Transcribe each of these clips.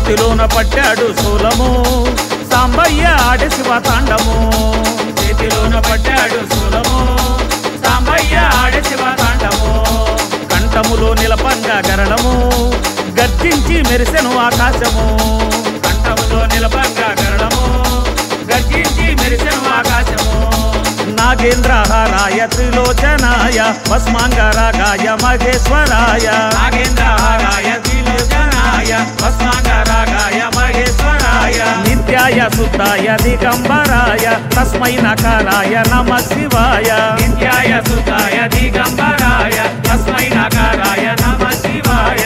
చేతిలోన పట్టాడు శూలము సాంబయ్య ఆడి శివ తాండము చేతిలోన పట్టాడు శూలము సాంబయ్య ఆడి శివ తాండము కంఠములో నిలపంగా గరళము గర్జించి మెరిసెను ఆకాశము కంఠములో నిలపంగా గరళము గర్జించి మెరిసెను ఆకాశము నాగేంద్రహారాయ త్రిలోచనాయ భస్మాంగరాగాయ మహేశ్వరాయ నాగేంద్రహారాయ త్రిలోచనాయ భస్మాంగరాగాయ మహేశ్వరాయ నిత్యాయ శుద్ధాయ దిగంబరాయ తస్మై నకారాయ నమ శివాయ నిత్యాయ శుద్ధాయ దిగంబరాయ తస్మై నకారాయ నమ శివాయ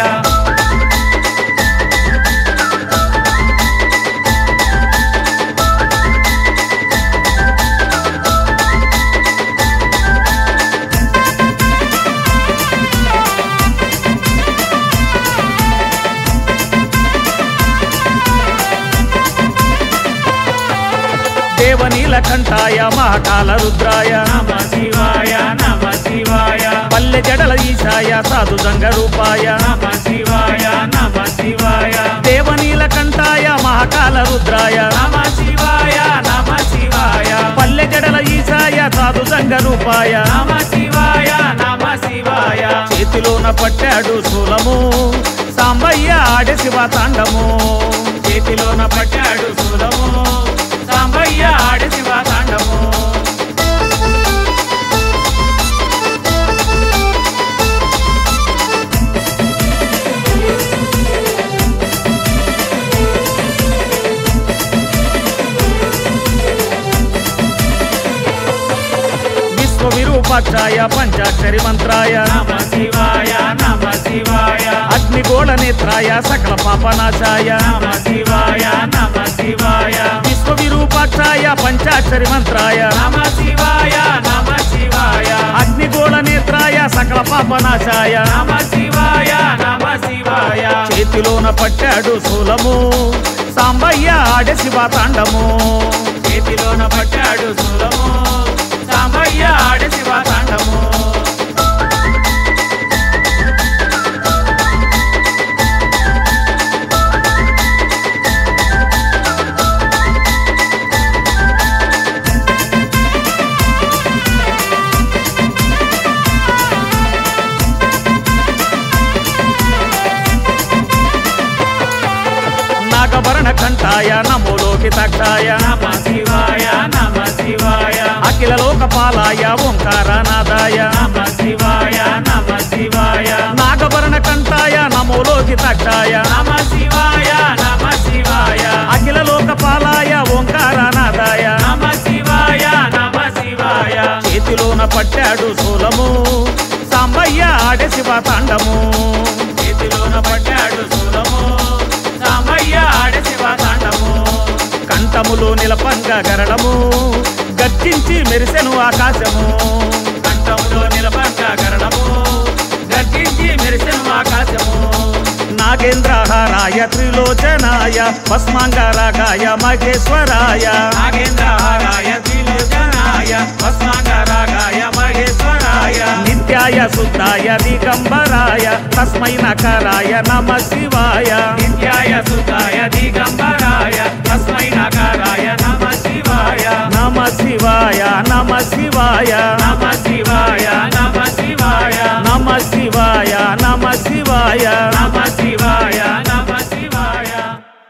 దేవనీల కంఠాయ మహాకాల రుద్రాయ నమ శివాయ నమ శివాయ పల్లె జడల ఈశాయ సాధు జంగ రూపాయ నమ శివాయ నమ శివాయ దేవనీల కంఠాయ మహాకాల రుద్రాయ నమ శివాయ నమ శివాయ పల్లె జడల ఈశాయ సాధు జంగ రూపాయ నమ శివాయ నమ శివాయ చేతిలోన పట్టాడు శూలము సాంబయ్య ఆడే శివ తాండము చేతిలోన పట్టాడు శూలము సాంబయ్య ఆడి శివ తాండము విశ్వ విరూపాక్షాయ పంచాక్షరి మంత్రాయ నమ శివాయ నమ శివాయ అగ్నిగోళ నేత్రాయ సకల పాపనాశాయ నమ శివాయ నమ శివాయ విశ్వ విరూపాక్షాయ పంచాక్షరి మంత్రాయ నమ శివాయ నమ శివాయ అగ్నిగోళ నేత్రాయ సకల పాపనాశాయ నమ శివాయ నమ శివాయ చేతిలోన పట్టాడు శూలము సాంబయ్య ఆడే శివ తాండము చేతిలోన పట్టాడు శూలము సాంబయ్య ఆడే శివ తాండము నాగభరణ కంఠాయ నమో లోకితాక్షాయ నమ శివాయ నమ శివాయ అఖిల లోకపాలాయ ఓంకార నాదాయ నమ శివాయ నమ శివాయ నాగభరణ కంఠాయ నమో లోకితాక్షాయ నమ శివాయ నమ శివాయ అఖిల లోకపాలాయ ఓంకార నాదాయ నమ శివాయ నమ శివాయ చేతిలోన పట్టాడు శూలము సాంబయ్య ఆడే శివ తాండము చేతిలోన పట్టాడు శూలము సాంబయ్య ఆడే శివ తాండము కంఠములో నిలపంగా గరళము గర్జించి మెరిసెను ఆకాశము కంఠములో నిలపంగా గరళము గర్జించి మెరిసెను ఆకాశము నాగేంద్రహారాయ త్రిలోచనాయ భస్మాంగరాగాయ మహేశ్వరాయ నాగేంద్రహారాయ త్రిలోచనాయ భస్మాంగరాగాయ మహేశ్వరాయ నిత్యాయ శుద్ధాయ దిగంబరాయ తస్మై నకారాయ నమ శివాయ నిత్యాయ శుద్ధాయ దిగంబరాయ తస్మై నకారాయ నమ శివాయ నమ శివాయ నమ శివాయ నమ శివాయ నమ